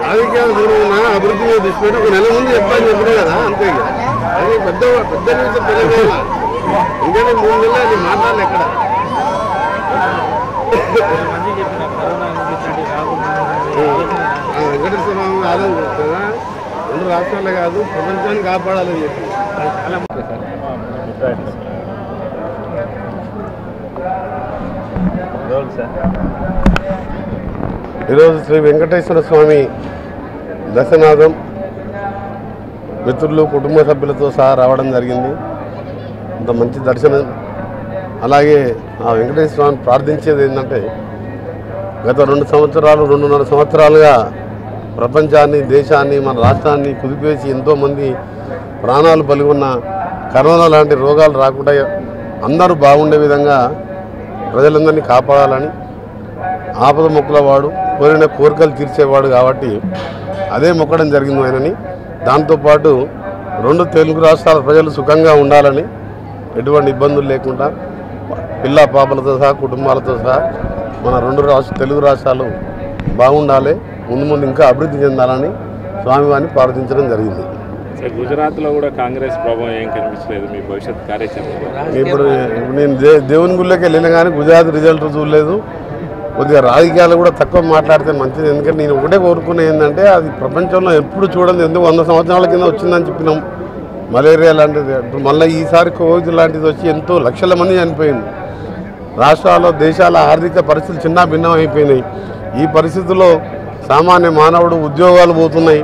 రాజకీయాలు దూరం ఉన్నా అభివృద్ధి మీద దృష్టి పెట్టి ఒక నెల ముందు చెప్పాలని చెప్పినా కదా అంతే ఇక అది పెద్ద పెద్ద న్యూస్ తెలియదు ఇంకా మూడు నెలలు అది మాట్లాడాలి ఎక్కడ మంది చెప్పిన కరోనా ఇట్లాంటివి రాకుండా ఆలోచన ఆ వెంకటేశ్వర స్వామి ఆదాయం కదా రెండు రాష్ట్రాలే కాదు ప్రపంచాన్ని కాపాడాలని చెప్పి చాలా ముఖ్యం సార్ రోజు సార్ ఈరోజు శ్రీ వెంకటేశ్వర స్వామి దర్శనాథం మిత్రులు కుటుంబ సభ్యులతో సహా రావడం జరిగింది అంత మంచి దర్శనం అలాగే ఆ వెంకటేశ్వర స్వామిని ప్రార్థించేది ఏంటంటే గత రెండు సంవత్సరాలు రెండున్నర సంవత్సరాలుగా ప్రపంచాన్ని దేశాన్ని మన రాష్ట్రాన్ని కుదిపేసి ఎంతోమంది ప్రాణాలు బలిగొన్న కరోనా లాంటి రోగాలు రాకుండా అందరూ బాగుండే విధంగా ప్రజలందరినీ కాపాడాలని ఆపద మొక్కల వాడు కోరిన కోరికలు తీర్చేవాడు కాబట్టి అదే మొక్కడం జరిగింది ఆయనని దాంతోపాటు రెండు తెలుగు రాష్ట్రాల ప్రజలు సుఖంగా ఉండాలని ఎటువంటి ఇబ్బందులు లేకుండా పిల్ల పాపలతో సహా కుటుంబాలతో సహా మన రెండు రాష్ట్ర తెలుగు రాష్ట్రాలు బాగుండాలి ముందు ముందు ఇంకా అభివృద్ధి చెందాలని స్వామివారిని ప్రార్థించడం జరిగింది సార్ గుజరాత్లో కూడా కాంగ్రెస్ ప్రభావం ఏం కనిపించలేదు మీ భవిష్యత్ కార్యాచరణలో ఇప్పుడు ఇప్పుడు నేను దే- దేవుని గుళ్ళకి వెళ్ళిన కానీ గుజరాత్ రిజల్ట్ చూడలేదు కొద్దిగా రాజకీయాలు కూడా తక్కువ మాట్లాడితే మంచిది ఎందుకంటే నేను ఒకటే కోరుకునే ఏంటంటే అది ప్రపంచంలో ఎప్పుడు చూడండి ఎందుకు వంద సంవత్సరాల కింద వచ్చిందని చెప్పినాం మలేరియా లాంటిది ఇప్పుడు మళ్ళీ ఈసారి కోవిడ్ లాంటిది వచ్చి ఎంతో లక్షల మంది చనిపోయింది రాష్ట్రాల్లో దేశాల ఆర్థిక పరిస్థితులు చిన్న భిన్నం అయిపోయినాయి ఈ పరిస్థితుల్లో సామాన్య మానవుడు ఉద్యోగాలు పోతున్నాయి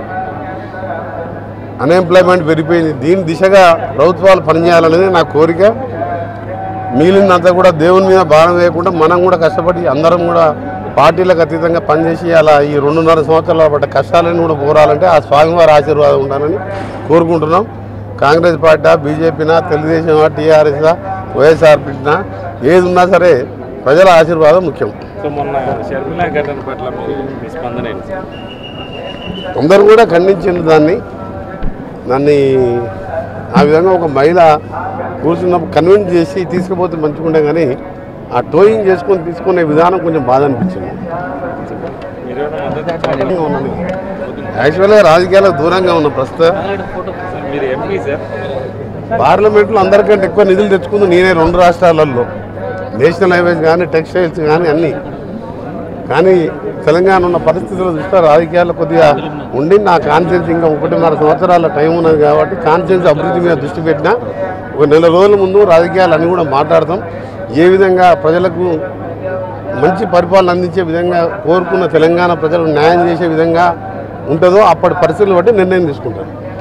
అన్ఎంప్లాయ్మెంట్ పెరిగిపోయింది దీని దిశగా ప్రభుత్వాలు పనిచేయాలనేది నా కోరిక మిగిలినంతా కూడా దేవుని మీద భారం వేయకుండా మనం కూడా కష్టపడి అందరం కూడా పార్టీలకు అతీతంగా పనిచేసి అలా ఈ రెండున్నర సంవత్సరాల పడ్డ కష్టాలను కూడా పోరాలంటే ఆ స్వామివారి ఆశీర్వాదం ఉండాలని కోరుకుంటున్నాం కాంగ్రెస్ పార్టీ బీజేపీనా తెలుగుదేశం టీఆర్ఎస్ వైఎస్ఆర్పీనా ఏది ఉన్నా సరే ప్రజల ఆశీర్వాదం ముఖ్యం సో మొన్న షర్మిలా ఘటన పట్ల మీరు మీ స్పందన ఏంటి సార్ అందరూ కూడా ఖండించిండ్రు దాన్ని దాన్ని ఆ విధంగా ఒక మహిళ కూర్చున్నప్పుడు కన్విన్స్ చేసి తీసుకుపోతే మంచిగుండే కానీ ఆ టోయింగ్ చేసుకొని తీసుకునే విధానం కొంచెం బాధ అనిపించింది మీరేమైనా మద్దతు ఉన్నాను. యాక్చువల్గా రాజకీయాలకు దూరంగా ఉన్న ప్రస్తుతం ఫోటో సార్ మీరు ఎంపీ సార్ పార్లమెంట్లో అందరికంటే ఎక్కువ నిధులు తెచ్చుకుంది నేనే రెండు రాష్ట్రాలలో నేషనల్ హైవేస్ కానీ టెక్స్టైల్స్ కానీ అన్నీ కానీ తెలంగాణ ఉన్న పరిస్థితుల దృష్ట్యా రాజకీయాలు కొద్దిగా ఉండి నా కాన్ఫిడెన్స్ ఇంకా ఒకటిన్నర సంవత్సరాల టైం ఉన్నది కాబట్టి కాన్ఫిడెన్స్ అభివృద్ధి మీద దృష్టి పెట్టినా ఒక నెల రోజుల ముందు రాజకీయాలన్నీ కూడా మాట్లాడతాం ఏ విధంగా ప్రజలకు మంచి పరిపాలన అందించే విధంగా కోరుకున్న తెలంగాణ ప్రజలకు న్యాయం చేసే విధంగా ఉంటుందో అప్పటి పరిస్థితులు బట్టి నిర్ణయం తీసుకుంటారు